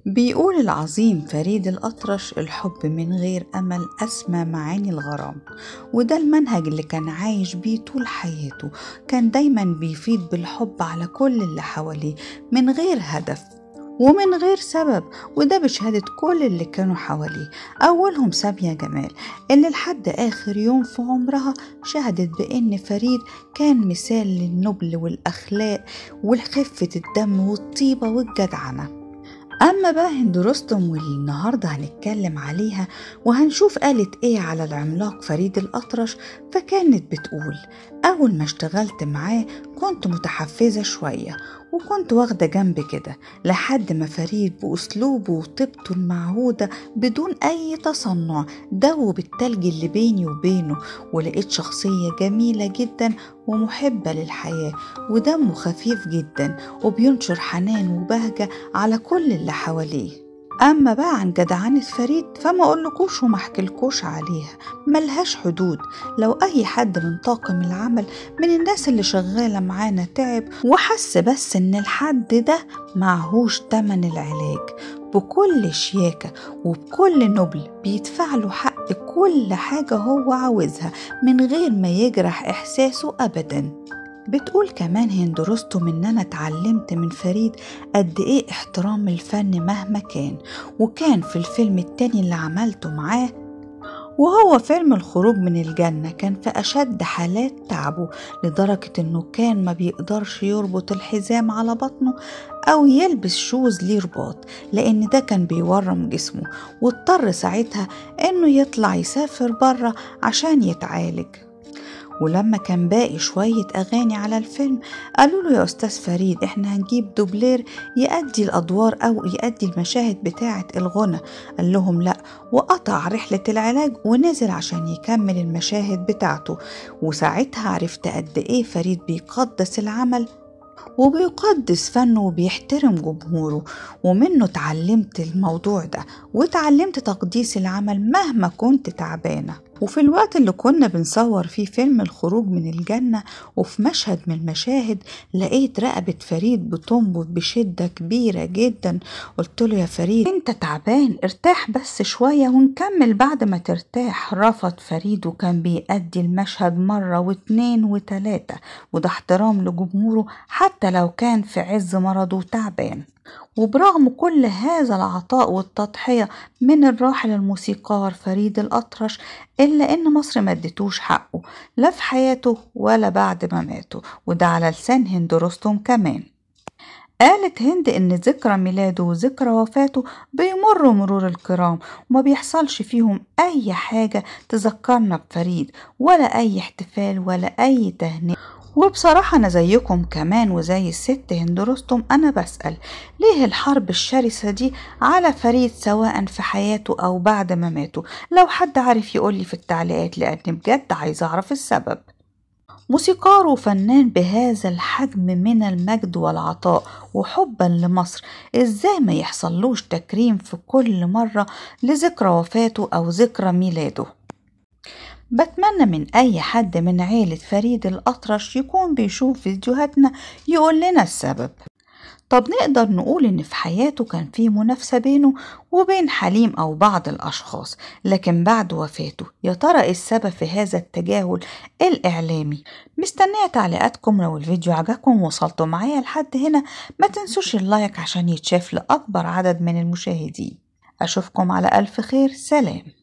بيقول العظيم فريد الأطرش الحب من غير أمل أسمى معاني الغرام وده المنهج اللي كان عايش بيه طول حياته كان دايما بيفيد بالحب على كل اللي حواليه من غير هدف ومن غير سبب وده بشهادة كل اللي كانوا حواليه أولهم سامية جمال اللي لحد آخر يوم في عمرها شهدت بأن فريد كان مثال للنبل والأخلاق والخفة الدم والطيبة والجدعنة أما بقى هند رستم واللي النهاردة هنتكلم عليها وهنشوف قالت إيه على العملاق فريد الأطرش فكانت بتقول أول ما اشتغلت معاه كنت متحفزة شوية وكنت واخدة جنب كده لحد ما فريد بأسلوبه وطيبته المعهودة بدون أي تصنع دوب التلج اللي بيني وبينه ولقيت شخصية جميلة جدا ومحبة للحياة ودمه خفيف جدا وبينشر حنان وبهجة على كل اللي حواليه أما بقى عن جدعنة فريد فما أقولكوش وما أحكيلكوش عليها ملهاش حدود لو أي حد من طاقم العمل من الناس اللي شغالة معانا تعب وحس بس إن الحد ده معهوش تمن العلاج بكل شياكة وبكل نبل بيدفع له حق كل حاجة هو عاوزها من غير ما يجرح إحساسه أبداً بتقول كمان هند رستم ان انا اتعلمت من فريد قد ايه احترام الفن مهما كان وكان في الفيلم التاني اللي عملته معاه وهو فيلم الخروج من الجنة كان في أشد حالات تعبه لدرجة إنه كان ما بيقدرش يربط الحزام على بطنه أو يلبس شوز ليه رباط لأن ده كان بيورم جسمه واضطر ساعتها إنه يطلع يسافر بره عشان يتعالج ولما كان باقي شوية أغاني على الفيلم قالوا له يا أستاذ فريد إحنا هنجيب دوبلير يأدي الأدوار أو يأدي المشاهد بتاعة الغنى قال لهم لأ وقطع رحلة العلاج ونزل عشان يكمل المشاهد بتاعته وساعتها عرفت قد إيه فريد بيقدس العمل وبيقدس فنه وبيحترم جمهوره ومنه اتعلمت الموضوع ده واتعلمت تقديس العمل مهما كنت تعبانه وفي الوقت اللي كنا بنصور فيه فيلم الخروج من الجنة وفي مشهد من المشاهد لقيت رقبة فريد بتنبض بشدة كبيرة جدا قلت له يا فريد انت تعبان ارتاح بس شوية ونكمل بعد ما ترتاح رفض فريد وكان بيأدي المشهد مرة واتنين وتلاتة وده احترام لجمهوره حتى لو كان في عز مرضه وتعبان وبرغم كل هذا العطاء والتضحية من الراحل الموسيقار فريد الأطرش إلا إن مصر ما ادتوش حقه لا في حياته ولا بعد ما ماته وده على لسان هند رستم كمان قالت هند إن ذكرى ميلاده وذكرى وفاته بيمروا مرور الكرام وما بيحصلش فيهم أي حاجة تذكرنا بفريد ولا أي احتفال ولا أي تهنئة وبصراحة أنا زيكم كمان وزي الست هند رستم أنا بسأل ليه الحرب الشرسة دي على فريد سواء في حياته أو بعد ما ماته لو حد عارف يقولي في التعليقات لأن بجد عايز أعرف السبب موسيقار وفنان بهذا الحجم من المجد والعطاء وحبا لمصر ازاي ما يحصلوش تكريم في كل مرة لذكرى وفاته أو ذكرى ميلاده بتمنى من أي حد من عيلة فريد الأطرش يكون بيشوف فيديوهاتنا يقول لنا السبب طب نقدر نقول إن في حياته كان في منافسة بينه وبين حليم أو بعض الأشخاص لكن بعد وفاته يا ترى إيه السبب في هذا التجاهل الإعلامي مستنية تعليقاتكم لو الفيديو عجبكم وصلتوا معايا لحد هنا ما تنسوش اللايك عشان يتشاف لأكبر عدد من المشاهدين أشوفكم على ألف خير سلام